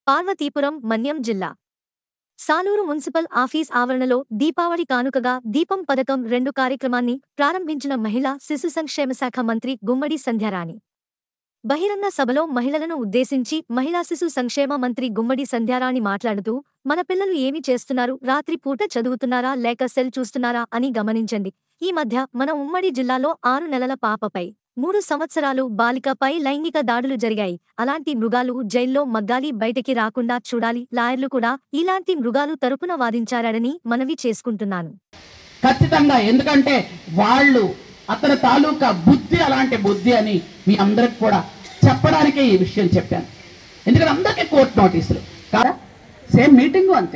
పార్వతీపురం మన్యం జిల్లా Saluru municipal office ఆవరణలో దీపావళి కానుకగా దీపం పథకం రెండు కార్యక్రమాన్ని ప్రారంభించిన మహిళా శిశు సంక్షేమ శాఖ మంత్రి గుమ్మడి సంధ్యారాణి బహిరంగ సభలో మహిళలను ఉద్దేశించి మహిళా శిశు సంక్షేమ మంత్రి గుమ్మడి సంధ్యారాణి మాట్లాడుతూ మన పిల్లలు ఏమి చేస్తున్నారు రాత్రి పూట చదువుతున్నారా లేక సెల్ చూస్తున్నారా అని గమనించండి ఈ మధ్య మన ఉమ్మడి జిల్లాలో ఆరు నెలల పాపపై మూడు సంవత్సరాలు బాలికపై లైంగిక దాడులు జరిగాయి అలాంటి మృగాలు జైల్లో మగ్గాలి బయటికి రాకుండా చూడాలి లాయర్లు కూడా ఇలాంటి మృగాలు తరపున వాదించారని మనవి చేసుకుంటున్నాను ఖచ్చితంగా ఎందుకంటే వాళ్ళు అతని తాలూకా బుద్ధి అలాంటి బుద్ధి అని మీ అందరికి కూడా చెప్పడానికే ఈ విషయం చెప్పాను ఎందుకంటే అందరికీ కోర్టు నోటీసులు కాదా సేమ్ మీటింగు అంతే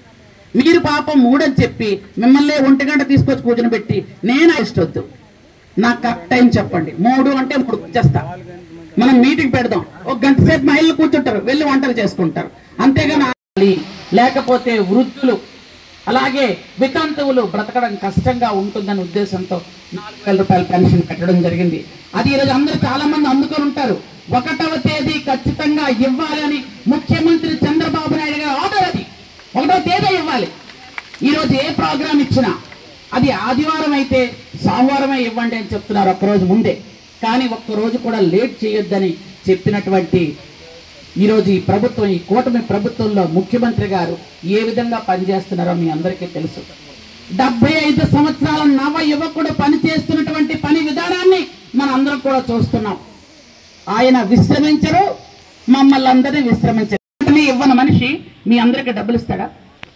మీరు పాపం మూడని చెప్పి మిమ్మల్ని ఒంటి గంట తీసుకొచ్చి కూర్చొని పెట్టి నేను ఇష్టొద్దు నాకు కరెక్ట్ టైం చెప్పండి మూడు అంటే మూడు వచ్చేస్తా మనం మీటింగ్ పెడదాం ఒక గంట సేపు మహిళలు కూర్చుంటారు వెళ్ళి వంటలు చేసుకుంటారు అంతేగాని ఆడాలి, లేకపోతే వృద్ధులు అలాగే వితంతువులు బ్రతకడం కష్టంగా ఉంటుందనే ఉద్దేశంతో నాలుగు వేల రూపాయల పెన్షన్ పెట్టడం జరిగింది అది ఈరోజు అందరూ చాలా మంది అందుకొని ఉంటారు ఒకటవ తేదీ ఖచ్చితంగా ఇవ్వాలని ముఖ్యమంత్రి చంద్రబాబు నాయుడు గారి ఆర్డర్ అది ఒకటవ తేదీ ఇవ్వాలి ఈరోజు ఏ ప్రోగ్రాం ఇచ్చినా అది ఆదివారం అయితే సోమవారమే ఇవ్వండి అని చెప్తున్నారు ఒక్కరోజు ముందే కానీ ఒక్కరోజు కూడా లేట్ చేయొద్దని చెప్పినటువంటి ఈరోజు ఈ ప్రభుత్వం ఈ కూటమి ప్రభుత్వంలో ముఖ్యమంత్రి గారు ఏ విధంగా పనిచేస్తున్నారో మీ అందరికీ తెలుసు డెబ్బై ఐదు సంవత్సరాల నవ యువకుడు పనిచేస్తున్నటువంటి పని విధానాన్ని మన అందరం కూడా చూస్తున్నాం ఆయన విశ్రమించరు మమ్మల్ని అందరినీ విశ్రమించరు వెంటనే ఇవ్వని మనిషి మీ అందరికీ డబ్బులు ఇస్తాడా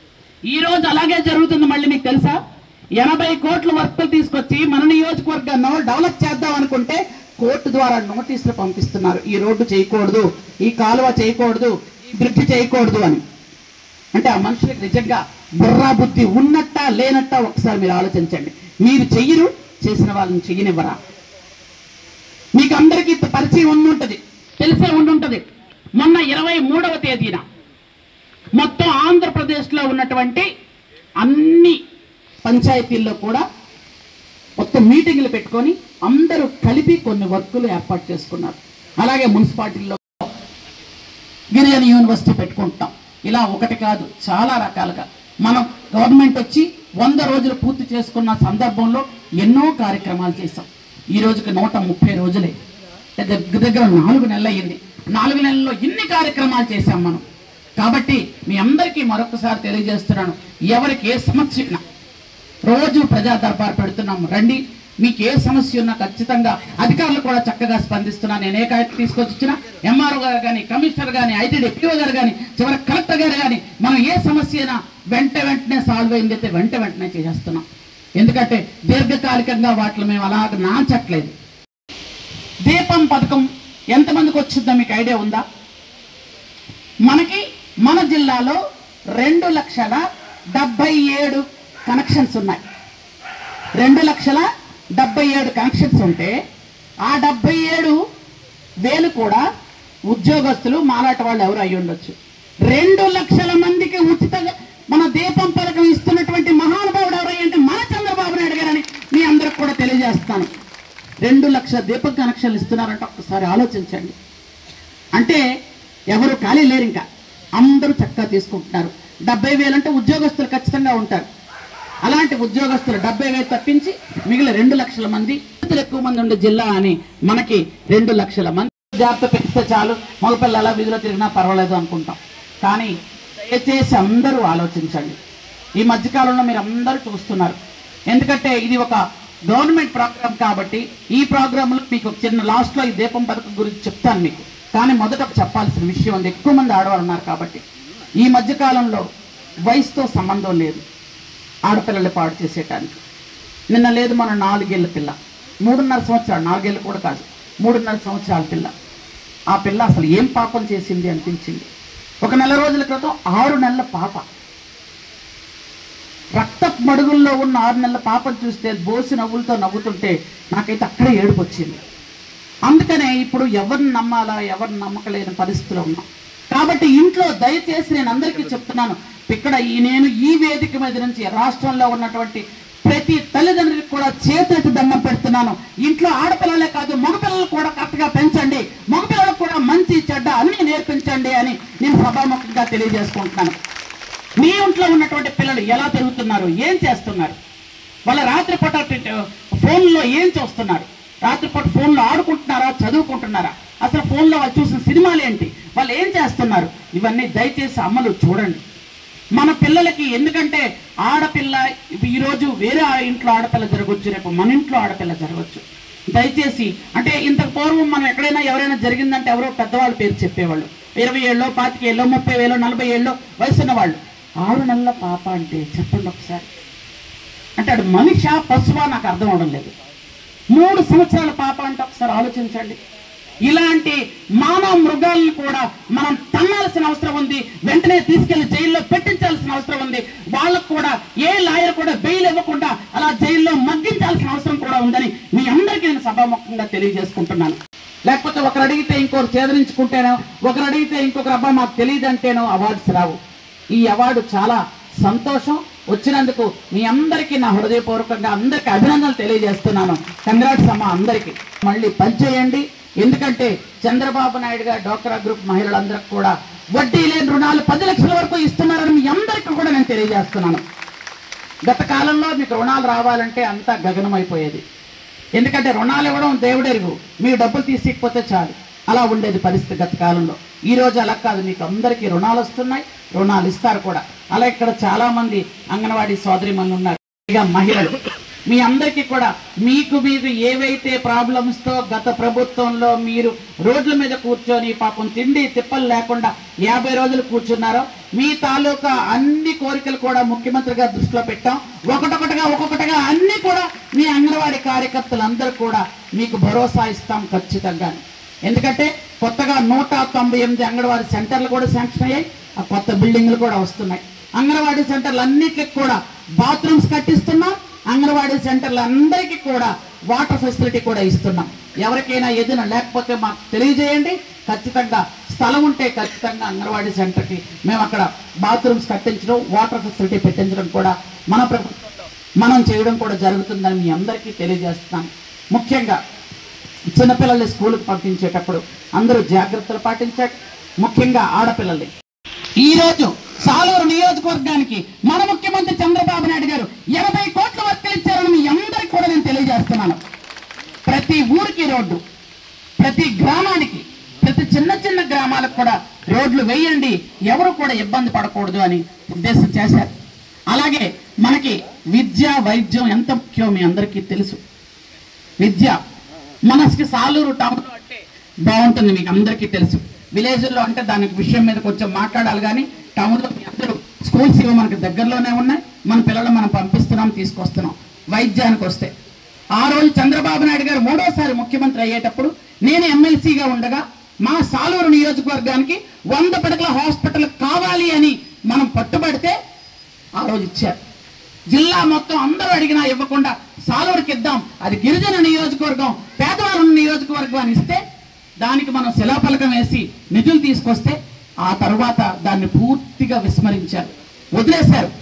ఈ రోజు అలాగే జరుగుతుంది మళ్ళీ మీకు తెలుసా ఎనభై కోట్ల వర్కులు తీసుకొచ్చి మన నియోజకవర్గాన్ని డెవలప్ చేద్దాం అనుకుంటే కోర్టు ద్వారా నోటీసులు పంపిస్తున్నారు ఈ రోడ్డు చేయకూడదు ఈ కాలువ చేయకూడదు ఈ బ్రిడ్జ్ చేయకూడదు అని అంటే ఆ మనుషులకు నిజంగా బుర్రా బుద్ధి ఉన్నట్టా లేనట్టా ఒకసారి మీరు ఆలోచించండి మీరు చెయ్యరు చేసిన వాళ్ళని చెయ్యనివ్వరా మీకు అందరికీ పరిచయం ఉండుంటది తెలిసే ఉండుంటది మొన్న ఇరవై మూడవ తేదీన మొత్తం ఆంధ్రప్రదేశ్లో ఉన్నటువంటి అన్ని పంచాయతీల్లో కూడా మొత్తం మీటింగ్లు పెట్టుకొని అందరూ కలిపి కొన్ని వర్కులు ఏర్పాటు చేసుకున్నారు అలాగే మున్సిపాలిటీల్లో గిరిజన యూనివర్సిటీ పెట్టుకుంటాం ఇలా ఒకటి కాదు చాలా రకాలుగా మనం గవర్నమెంట్ వచ్చి వంద రోజులు పూర్తి చేసుకున్న సందర్భంలో ఎన్నో కార్యక్రమాలు చేశాం ఈ రోజుకి నూట ముప్పై రోజులే దగ్గర దగ్గర నాలుగు నెలలు అయ్యింది నాలుగు నెలల్లో ఇన్ని కార్యక్రమాలు చేశాం మనం కాబట్టి మీ అందరికీ మరొకసారి తెలియజేస్తున్నాను ఎవరికి ఏ సమస్య ఉన్నా రోజు ప్రజా దర్బార్ పెడుతున్నాం రండి మీకు ఏ సమస్య ఉన్నా ఖచ్చితంగా అధికారులు కూడా చక్కగా స్పందిస్తున్నా నేను ఏ కాగితం తీసుకొచ్చి ఇచ్చినా ఎంఆర్ఓ గారు కానీ కమిషనర్ కానీ ఐటీ డిప్యూఓ గారు కానీ చివరి కలెక్టర్ గారు కానీ మనం ఏ సమస్య అయినా వెంట వెంటనే సాల్వ్ అయింది అయితే వెంట వెంటనే చేసేస్తున్నాం ఎందుకంటే దీర్ఘకాలికంగా వాటిలో మేము అలాగ నాంచట్లేదు దీపం పథకం ఎంతమందికి వచ్చిందో మీకు ఐడియా ఉందా మనకి మన జిల్లాలో రెండు లక్షల డెబ్బై ఏడు కనెక్షన్స్ ఉన్నాయి రెండు లక్షల డెబ్బై ఏడు కనెక్షన్స్ ఉంటే ఆ డెబ్బై ఏడు వేలు కూడా ఉద్యోగస్తులు మాలాట వాళ్ళు ఎవరు అయి ఉండొచ్చు రెండు లక్షల మందికి ఉచితంగా మన దీపం పథకం ఇస్తున్నటువంటి మహానుభావుడు ఎవరై అంటే మన చంద్రబాబు నాయుడు గారని మీ అందరికి కూడా తెలియజేస్తాను రెండు లక్షల దీపం కనెక్షన్లు ఇస్తున్నారంటే ఒక్కసారి ఆలోచించండి అంటే ఎవరు ఖాళీ లేరు ఇంకా అందరూ చక్కగా తీసుకుంటున్నారు డెబ్బై వేలు అంటే ఉద్యోగస్తులు ఖచ్చితంగా ఉంటారు అలాంటి ఉద్యోగస్తులు డెబ్బై వేలు తప్పించి మిగిలిన రెండు లక్షల మంది రైతులు ఎక్కువ మంది ఉండే జిల్లా అని మనకి రెండు లక్షల మంది జాగ్రత్త పెంచితే చాలు మగపిల్లలు అలా వీధిలో తిరిగినా పర్వాలేదు అనుకుంటాం కానీ దయచేసి అందరూ ఆలోచించండి ఈ మధ్యకాలంలో మీరు అందరూ చూస్తున్నారు ఎందుకంటే ఇది ఒక గవర్నమెంట్ ప్రోగ్రామ్ కాబట్టి ఈ ప్రోగ్రాంలో మీకు ఒక చిన్న లాస్ట్లో ఈ దీపం పథకం గురించి చెప్తాను మీకు కానీ మొదట ఒక చెప్పాల్సిన విషయం ఉంది ఎక్కువ మంది ఆడవాళ్ళు ఉన్నారు కాబట్టి ఈ మధ్యకాలంలో వయసుతో సంబంధం లేదు ఆడపిల్లలు పాడు చేసేటానికి నిన్న లేదు మన నాలుగేళ్ల పిల్ల మూడున్నర సంవత్సరాలు నాలుగేళ్ళు కూడా కాదు మూడున్నర సంవత్సరాల పిల్ల ఆ పిల్ల అసలు ఏం పాపం చేసింది అనిపించింది ఒక నెల రోజుల క్రితం ఆరు నెలల పాప రక్త మడుగుల్లో ఉన్న ఆరు నెలల పాపను చూస్తే బోసి నవ్వులతో నవ్వుతుంటే నాకైతే అక్కడే ఏడుపు వచ్చింది అందుకనే ఇప్పుడు ఎవరిని నమ్మాలా ఎవరిని నమ్మకలేని పరిస్థితిలో ఉన్నాం కాబట్టి ఇంట్లో దయచేసి నేను అందరికీ చెప్తున్నాను ఇక్కడ ఈ నేను ఈ వేదిక మీద నుంచి రాష్ట్రంలో ఉన్నటువంటి ప్రతి తల్లిదండ్రులకు కూడా చేతులెత్తి దండం పెడుతున్నాను ఇంట్లో ఆడపిల్లలే కాదు మగపిల్లలు కూడా కరెక్ట్గా పెంచండి మగపిల్లలకు కూడా మంచి చెడ్డ అన్ని నేర్పించండి అని నేను సభాముఖంగా తెలియజేసుకుంటున్నాను మీ ఇంట్లో ఉన్నటువంటి పిల్లలు ఎలా పెరుగుతున్నారు ఏం చేస్తున్నారు వాళ్ళ రాత్రిపూట ఫోన్లో ఏం చూస్తున్నారు రాత్రిపూట ఫోన్లో ఆడుకుంటున్నారా చదువుకుంటున్నారా అసలు ఫోన్లో వాళ్ళు చూసిన సినిమాలు ఏంటి వాళ్ళు ఏం చేస్తున్నారు ఇవన్నీ దయచేసి అమ్మలు చూడండి మన పిల్లలకి ఎందుకంటే ఆడపిల్ల ఈరోజు వేరే ఆ ఇంట్లో ఆడపిల్ల జరగవచ్చు రేపు మన ఇంట్లో ఆడపిల్ల జరగవచ్చు దయచేసి అంటే ఇంతకు పూర్వం మనం ఎక్కడైనా ఎవరైనా జరిగిందంటే ఎవరో పెద్దవాళ్ళ పేరు చెప్పేవాళ్ళు ఇరవై ఏళ్ళలో పాతిక ఏళ్ళలో ముప్పై వేలో నలభై ఏళ్ళలో వయసున్న వాళ్ళు ఆరు నెలల పాప అంటే చెప్పండి ఒకసారి అంటే అది మనిషా పశువా నాకు అర్థం అవడం లేదు మూడు సంవత్సరాల పాప అంటే ఒకసారి ఆలోచించండి ఇలాంటి మానవ మృగాలను కూడా మనం తన్నాల్సిన అవసరం ఉంది వెంటనే తీసుకెళ్లి జైల్లో పెట్టించాల్సిన అవసరం ఉంది వాళ్ళకు కూడా ఏ లాయర్ కూడా బెయిల్ ఇవ్వకుండా అలా జైల్లో మగ్గించాల్సిన అవసరం కూడా ఉందని మీ అందరికీ నేను సభాముఖంగా తెలియజేసుకుంటున్నాను లేకపోతే ఒకరు అడిగితే ఇంకొకరు చేదరించుకుంటేనో ఒకరు అడిగితే ఇంకొకరు అబ్బా మాకు తెలియదంటేనో అవార్డ్స్ రావు ఈ అవార్డు చాలా సంతోషం వచ్చినందుకు మీ అందరికీ నా హృదయపూర్వకంగా అందరికీ అభినందనలు తెలియజేస్తున్నాను కంగ్రాట్స్ అమ్మ అందరికీ మళ్ళీ పనిచేయండి ఎందుకంటే చంద్రబాబు నాయుడు గారు డోక్రా గ్రూప్ మహిళలందరికీ కూడా వడ్డీ లేని రుణాలు పది లక్షల వరకు ఇస్తున్నారని మీ అందరికీ కూడా నేను తెలియజేస్తున్నాను గత కాలంలో మీకు రుణాలు రావాలంటే అంతా గగనమైపోయేది ఎందుకంటే రుణాలు ఇవ్వడం దేవుడెరుగు మీరు డబ్బులు తీసికపోతే చాలు అలా ఉండేది పరిస్థితి గత కాలంలో ఈ రోజు అలా కాదు మీకు అందరికీ రుణాలు వస్తున్నాయి రుణాలు ఇస్తారు కూడా అలా ఇక్కడ చాలా మంది అంగన్వాడీ సోదరి ఉన్నారు ఇక మహిళలు మీ అందరికీ కూడా మీకు మీకు ఏవైతే ప్రాబ్లమ్స్ తో గత ప్రభుత్వంలో మీరు రోడ్ల మీద కూర్చొని పాపం తిండి తిప్పలు లేకుండా యాభై రోజులు కూర్చున్నారో మీ తాలూకా అన్ని కోరికలు కూడా ముఖ్యమంత్రి గారు దృష్టిలో పెట్టాం ఒకటొకటిగా ఒక్కొక్కటిగా అన్ని కూడా మీ అంగన్వాడీ కార్యకర్తలందరూ కూడా మీకు భరోసా ఇస్తాం ఖచ్చితంగా ఎందుకంటే కొత్తగా నూట తొంభై ఎనిమిది అంగన్వాడీ సెంటర్లు కూడా శాంక్షన్ అయ్యాయి ఆ కొత్త బిల్డింగ్లు కూడా వస్తున్నాయి అంగన్వాడీ సెంటర్లు అన్నిటికి కూడా బాత్రూమ్స్ కట్టిస్తున్నాం అంగన్వాడీ సెంటర్లు అందరికీ కూడా వాటర్ ఫెసిలిటీ కూడా ఇస్తున్నాం ఎవరికైనా ఏదైనా లేకపోతే మాకు తెలియజేయండి ఖచ్చితంగా స్థలం ఉంటే ఖచ్చితంగా అంగన్వాడీ సెంటర్కి మేము అక్కడ బాత్రూమ్స్ కట్టించడం వాటర్ ఫెసిలిటీ పెట్టించడం కూడా మన ప్రభుత్వంలో మనం చేయడం కూడా జరుగుతుందని మీ అందరికీ తెలియజేస్తున్నాం ముఖ్యంగా చిన్నపిల్లల్ని స్కూల్కి పంపించేటప్పుడు అందరూ జాగ్రత్తలు పాటించండి ముఖ్యంగా ఆడపిల్లల్ని ఈ రోజు సాలూరు నియోజకవర్గానికి మన ముఖ్యమంత్రి చంద్రబాబు నాయుడు గారు ఎనభై కోట్లు వర్తించారని మీ అందరికీ కూడా నేను తెలియజేస్తున్నాను ప్రతి ఊరికి రోడ్డు ప్రతి గ్రామానికి ప్రతి చిన్న చిన్న గ్రామాలకు కూడా రోడ్లు వేయండి ఎవరు కూడా ఇబ్బంది పడకూడదు అని ఉద్దేశం చేశారు అలాగే మనకి విద్య వైద్యం ఎంత ముఖ్యమో మీ అందరికీ తెలుసు విద్య మనకి సాలూరు టౌన్ అంటే బాగుంటుంది మీకు అందరికీ తెలుసు విలేజ్లో అంటే దానికి విషయం మీద కొంచెం మాట్లాడాలి కానీ టౌన్లో మీ అందరూ స్కూల్స్ ఇవి మనకి దగ్గరలోనే ఉన్నాయి మన పిల్లలు మనం పంపిస్తున్నాం తీసుకొస్తున్నాం వైద్యానికి వస్తే ఆ రోజు చంద్రబాబు నాయుడు గారు మూడోసారి ముఖ్యమంత్రి అయ్యేటప్పుడు నేను ఎమ్మెల్సీగా ఉండగా మా సాలూరు నియోజకవర్గానికి వంద పడకల హాస్పిటల్ కావాలి అని మనం పట్టుబడితే ఆ రోజు ఇచ్చారు జిల్లా మొత్తం అందరూ అడిగినా ఇవ్వకుండా సాలూరుకి ఇద్దాం అది గిరిజన నియోజకవర్గం పేదవాళ్ళ నియోజకవర్గం అని ఇస్తే దానికి మనం శిలాఫలకం వేసి నిధులు తీసుకొస్తే ఆ తర్వాత దాన్ని పూర్తిగా విస్మరించారు వదిలేశారు